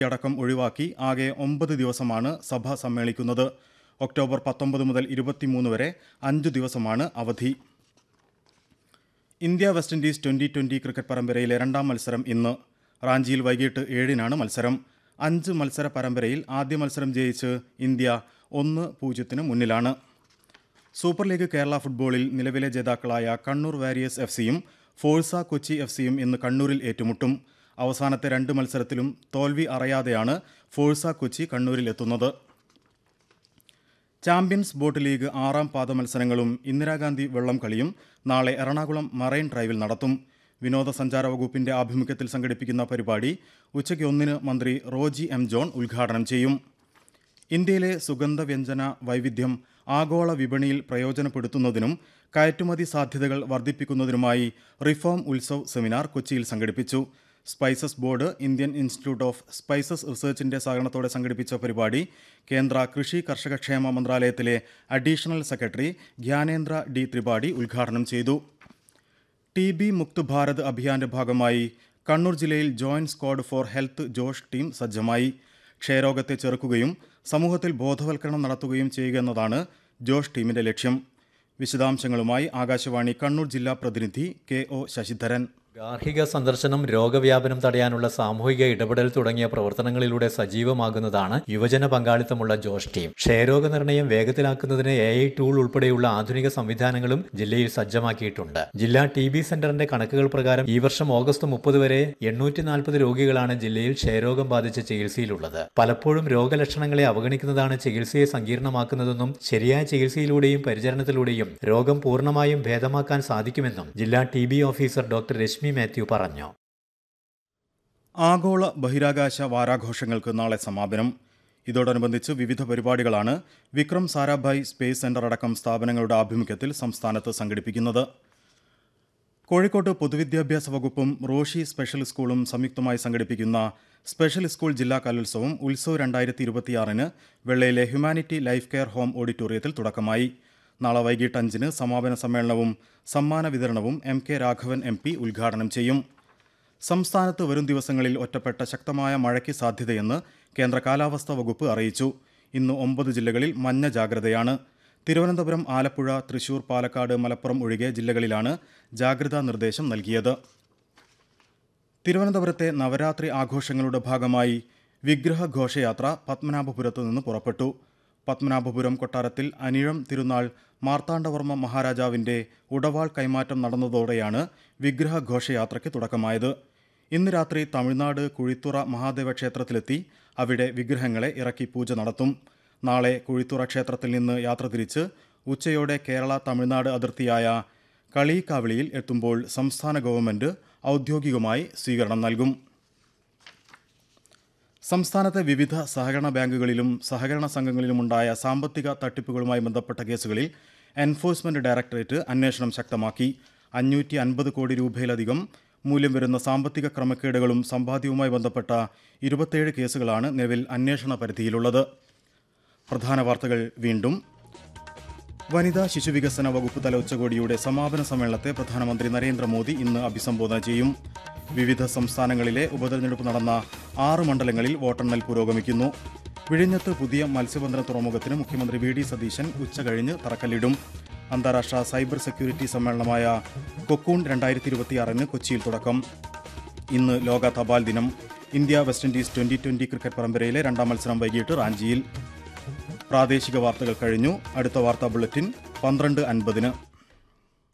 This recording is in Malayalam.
അടക്കം ഒഴിവാക്കി ആകെ ഒമ്പത് ദിവസമാണ് സഭ സമ്മേളിക്കുന്നത് ഒക്ടോബർ പത്തൊമ്പത് മുതൽ ഇരുപത്തിമൂന്ന് വരെ അഞ്ചു ദിവസമാണ് അവധി India West Indies twenty twenty cricket പരമ്പരയിലെ രണ്ടാം മത്സരം ഇന്ന് റാഞ്ചിയിൽ വൈകിട്ട് ഏഴിനാണ് മത്സരം അഞ്ച് മത്സര പരമ്പരയിൽ ആദ്യ മത്സരം ജയിച്ച് ഇന്ത്യ ഒന്ന് പൂജ്യത്തിന് മുന്നിലാണ് സൂപ്പർ ലീഗ് കേരള ഫുട്ബോളിൽ നിലവിലെ ജേതാക്കളായ കണ്ണൂർ വാരിയേഴ്സ് എഫ് സിയും ഫോഴ്സ കൊച്ചി എഫ് സിയും ഇന്ന് കണ്ണൂരിൽ ഏറ്റുമുട്ടും അവസാനത്തെ രണ്ട് മത്സരത്തിലും തോൽവി അറിയാതെയാണ് ഫോഴ്സ കൊച്ചി കണ്ണൂരിൽ എത്തുന്നത് ചാമ്പ്യൻസ് ബോട്ട് ലീഗ് ആറാം പാദ മത്സരങ്ങളും ഇന്ദിരാഗാന്ധി വെള്ളം കളിയും നാളെ എറണാകുളം മറൈൻ ഡ്രൈവിൽ നടത്തും വിനോദസഞ്ചാര വകുപ്പിന്റെ ആഭിമുഖ്യത്തിൽ സംഘടിപ്പിക്കുന്ന പരിപാടി ഉച്ചയ്ക്ക് ഒന്നിന് മന്ത്രി റോജി എം ജോൺ ഉദ്ഘാടനം ചെയ്യും ഇന്ത്യയിലെ സുഗന്ധവ്യഞ്ജന വൈവിധ്യം ആഗോള വിപണിയിൽ പ്രയോജനപ്പെടുത്തുന്നതിനും കയറ്റുമതി സാധ്യതകൾ വർദ്ധിപ്പിക്കുന്നതിനുമായി റിഫോം ഉത്സവ് സെമിനാർ കൊച്ചിയിൽ സംഘടിപ്പിച്ചു spices board Indian institute of spices റിസർച്ചിന്റെ സഹകരണത്തോടെ സംഘടിപ്പിച്ച പരിപാടി കേന്ദ്ര കൃഷി കർഷകക്ഷേമ മന്ത്രാലയത്തിലെ additional secretary Gyanendra D Tripathi ഉദ്ഘാടനം ചെയ്തു ടി ബി മുക്ത് ഭാരത് അഭിയാന്റെ ഭാഗമായി കണ്ണൂർ ജില്ലയിൽ joint squad for health Josh team സജ്ജമായി ക്ഷയരോഗത്തെ ചെറുക്കുകയും സമൂഹത്തിൽ ബോധവൽക്കരണം നടത്തുകയും ചെയ്യുക എന്നതാണ് ജോഷ് ടീമിന്റെ ലക്ഷ്യം വിശദാംശങ്ങളുമായി ആകാശവാണി കണ്ണൂർ ജില്ലാ പ്രതിനിധി കെ ഒ ശശിധരൻ ഗാർഹിക സന്ദർശനം രോഗവ്യാപനം തടയാനുള്ള സാമൂഹിക ഇടപെടൽ തുടങ്ങിയ പ്രവർത്തനങ്ങളിലൂടെ സജീവമാകുന്നതാണ് യുവജന പങ്കാളിത്തമുള്ള ജോഷ് ടീം ക്ഷയരോഗ നിർണയം വേഗത്തിലാക്കുന്നതിന് എ ഐ ടൂൾ ഉൾപ്പെടെയുള്ള ആധുനിക സംവിധാനങ്ങളും ജില്ലയിൽ സജ്ജമാക്കിയിട്ടുണ്ട് ജില്ലാ ടി ബി സെന്ററിന്റെ കണക്കുകൾ പ്രകാരം ഈ വർഷം ഓഗസ്റ്റ് മുപ്പത് വരെ എണ്ണൂറ്റി നാൽപ്പത് രോഗികളാണ് ജില്ലയിൽ ക്ഷയരോഗം ബാധിച്ച് ചികിത്സയിലുള്ളത് പലപ്പോഴും രോഗലക്ഷണങ്ങളെ അവഗണിക്കുന്നതാണ് ചികിത്സയെ സങ്കീർണമാക്കുന്നതെന്നും ശരിയായ ചികിത്സയിലൂടെയും പരിചരണത്തിലൂടെയും രോഗം പൂർണ്ണമായും ഭേദമാക്കാൻ സാധിക്കുമെന്നും ജില്ലാ T B officer doctor Reshmi Mathew പറഞ്ഞു ആഗോള ബഹിരാകാശ വാരാഘോഷങ്ങൾക്ക് നാളെ സമാപനം ഇതോടനുബന്ധിച്ച് വിവിധ പരിപാടികളാണ് വിക്രം സാരാഭായ് സ്പേസ് സെന്റർ അടക്കം സ്ഥാപനങ്ങളുടെ ആഭിമുഖ്യത്തിൽ സംസ്ഥാനത്ത് സംഘടിപ്പിക്കുന്നത് കോഴിക്കോട്ട് പൊതുവിദ്യാഭ്യാസ വകുപ്പും റോഷി സ്പെഷ്യൽ സ്കൂളും സംയുക്തമായി സംഘടിപ്പിക്കുന്ന സ്പെഷ്യൽ സ്കൂൾ ജില്ലാ കലോത്സവം ഉത്സവ് രണ്ടായിരത്തി ഇരുപത്തിയാറിന് വെള്ളയിലെ ഹ്യൂമാനിറ്റി ലൈഫ് കെയർ ഹോം ഓഡിറ്റോറിയത്തിൽ തുടക്കമായി നാളെ വൈകിട്ട് അഞ്ചിന് സമാപന സമ്മേളനവും സമ്മാന വിതരണവും M K Raghavan M P ഉദ്ഘാടനം ചെയ്യും സംസ്ഥാനത്ത് വരും ദിവസങ്ങളിൽ ഒറ്റപ്പെട്ട ശക്തമായ മഴയ്ക്ക് സാധ്യതയെന്ന് കേന്ദ്ര കാലാവസ്ഥാ വകുപ്പ് അറിയിച്ചു ഇന്ന് ഒമ്പത് ജില്ലകളിൽ മഞ്ഞ ജാഗ്രതയാണ് തിരുവനന്തപുരം ആലപ്പുഴ തൃശൂർ പാലക്കാട് മലപ്പുറം ഒഴികെ ജില്ലകളിലാണ് ജാഗ്രതാ നിർദ്ദേശം നൽകിയത് തിരുവനന്തപുരത്തെ നവരാത്രി ആഘോഷങ്ങളുടെ ഭാഗമായി വിഗ്രഹ ഘോഷയാത്ര പത്മനാഭപുരത്ത് നിന്ന് പുറപ്പെട്ടു പത്മനാഭപുരം കൊട്ടാരത്തിൽ അനിഴം തിരുനാൾ മാർത്താണ്ഡവർമ്മ മഹാരാജാവിന്റെ ഉടവാൾ കൈമാറ്റം നടന്നതോടെയാണ് വിഗ്രഹ ഘോഷയാത്രയ്ക്ക് തുടക്കമായത് ഇന്ന് രാത്രി തമിഴ്നാട് കുഴിത്തുറ മഹാദേവ ക്ഷേത്രത്തിലെത്തി അവിടെ വിഗ്രഹങ്ങളെ ഇറക്കി പൂജ നടത്തും നാളെ കുഴിത്തുറ ക്ഷേത്രത്തിൽ നിന്ന് യാത്ര തിരിച്ച് ഉച്ചയോടെ കേരള തമിഴ്നാട് അതിർത്തിയായ കളീക്കാവിളിയിൽ എത്തുമ്പോൾ സംസ്ഥാന ഗവൺമെന്റ് ഔദ്യോഗികമായി സ്വീകരണം നൽകും സംസ്ഥാനത്തെ വിവിധ സഹകരണ ബാങ്കുകളിലും സഹകരണ സംഘങ്ങളിലുമുണ്ടായ സാമ്പത്തിക തട്ടിപ്പുകളുമായി ബന്ധപ്പെട്ട കേസുകളിൽ എൻഫോഴ്സ്മെന്റ് ഡയറക്ടറേറ്റ് അന്വേഷണം ശക്തമാക്കി അഞ്ഞൂറ്റി അൻപത് കോടി രൂപയിലധികം മൂല്യം വരുന്ന സാമ്പത്തിക ക്രമക്കേടുകളും സമ്പാദ്യവുമായി ബന്ധപ്പെട്ട ഇരുപത്തേഴ് കേസുകളാണ് നിലവിൽ അന്വേഷണ പരിധിയിലുള്ളത് പ്രധാന വാർത്തകൾ വീണ്ടും വനിതാ ശിശുവികസന വകുപ്പ് തല ഉച്ചകോടിയുടെ സമാപന സമ്മേളനത്തെ പ്രധാനമന്ത്രി നരേന്ദ്രമോദി ഇന്ന് അഭിസംബോധന ചെയ്യും വിവിധ സംസ്ഥാനങ്ങളിലെ ഉപതെരഞ്ഞെടുപ്പ് നടന്ന ആറ് മണ്ഡലങ്ങളിൽ വോട്ടെണ്ണൽ പുരോഗമിക്കുന്നു വിഴിഞ്ഞത്ത് പുതിയ മത്സ്യബന്ധന തുറമുഖത്തിന് മുഖ്യമന്ത്രി വി ഡി സതീശൻ ഉച്ചകഴിഞ്ഞ് തറക്കല്ലിടും അന്താരാഷ്ട്ര സൈബർ സെക്യൂരിറ്റി സമ്മേളനമായ കൊക്കൂൺ രണ്ടായിരത്തി ഇരുപത്തിയാറിന് കൊച്ചിയിൽ തുടക്കം ഇന്ന് ലോക തപാൽ ദിനം India West Indies twenty twenty cricket പരമ്പരയിലെ രണ്ടാം മത്സരം വൈകിട്ട് റാഞ്ചിയിൽ പ്രാദേശിക വാർത്തകൾ കഴിഞ്ഞു അടുത്ത വാർത്താ ബുള്ളറ്റിൻ പന്ത്രണ്ട് അൻപതിന്